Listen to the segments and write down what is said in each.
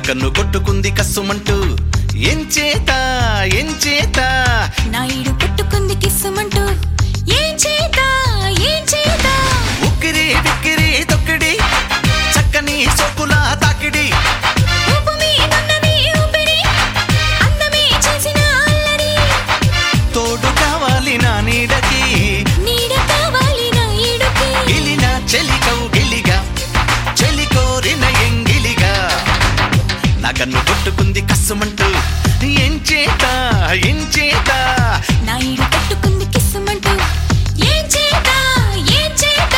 కన్ను కొట్టుకుంది కస్సుమంటూ ఏం చేత ఏం చేత నాయుడు పుట్టుకుంది కిస్సుమంటూ ఏం చేత ఏం చేత ఉక్కిరి బిక్కిరి తొక్కిడి చక్కని సోకుల తాకిడి ఊపు మీదున్నది ఊపిరి అందమే చేసిన అల్లరి తోడు కావాలి నా నీడకి నీడ కావాలి నాయుడుకి గిలిన చెలికౌ గిలిగా చెలి కోరిన ఎంగిలిగా నా కన్ను కొట్టుకుంది కస్సుమంటూ ఏం చేత ఏం చేత నాయుడు పుట్టుకుంది కిస్సుమంటూ ఏం చేత ఏం చేత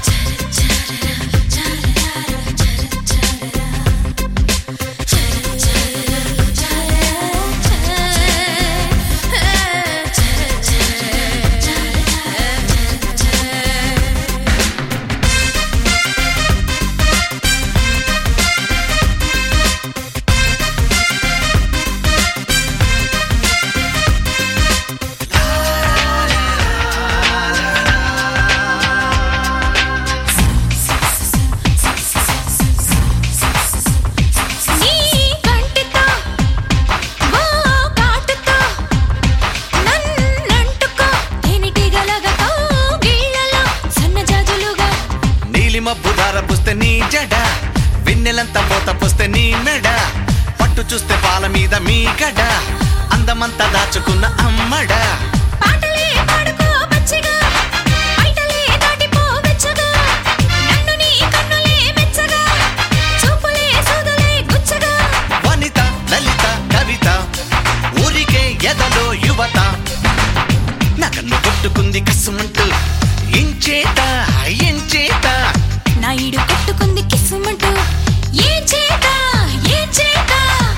నీ కంటితో ఓ కాటుతో నన్నంటుకో తేనెటీగలగతో గిళ్ళలో సన్నజాజులుగా నీలి మబ్బు దార పుస్తే నీ జడ వెన్నెలంత పోత పుస్తే నీ మెడ పట్టు చూస్తే పాల మీద మీ గడ అందమంతా దాచుకున్న అమ్మడ పాటలే పాడుకో పచ్చిగా బయటలే దాటిపో వెచ్చగా నన్ను నీ కన్నులే మెచ్చగా చూపులే సూదులే గుచ్చగా వనిత లలిత కవిత ఊరికే ఎదలో యువత నా కన్ను కొట్టుకుంది కసుమంటూ ఇంచేత ఎంచేత నాయుడు కట్టుకుంది కిస్సుమంటూ ఏం చేత ఏం చేత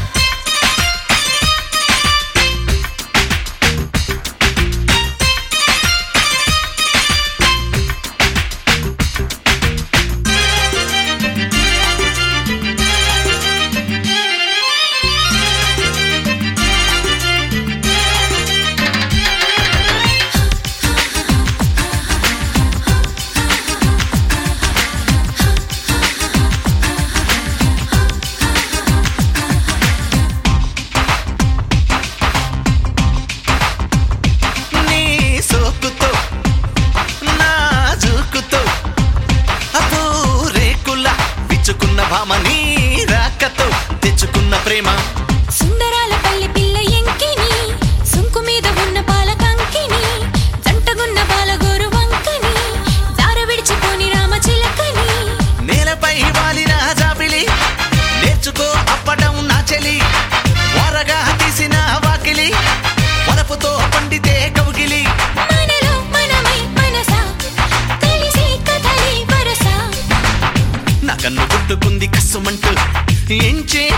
నీ సోకుతో నా జూకుతో అపో రేకుల పిచ్చుకున్న భామ నీ రాకతో తెచ్చుకున్న ప్రేమ సుందరాల పల్లె పిల్ల ఎంకిని సుంకు మీద ఉన్న పాల కంకిని జంటగున్న బాలగోరు వంకని దార విడిచిపోని రామ చిలకని నేలపై వాలిన జాబిలి నేర్చుకో అప్పడం నా చెలి వారగా తీసిన వాకిలి వరపుతో పండితే కౌగిలి మనలో మనమై మనసా కలిసి కథలి వరస నా కన్ను కొట్టుకుంది కస్సుమంటూ ఏం చే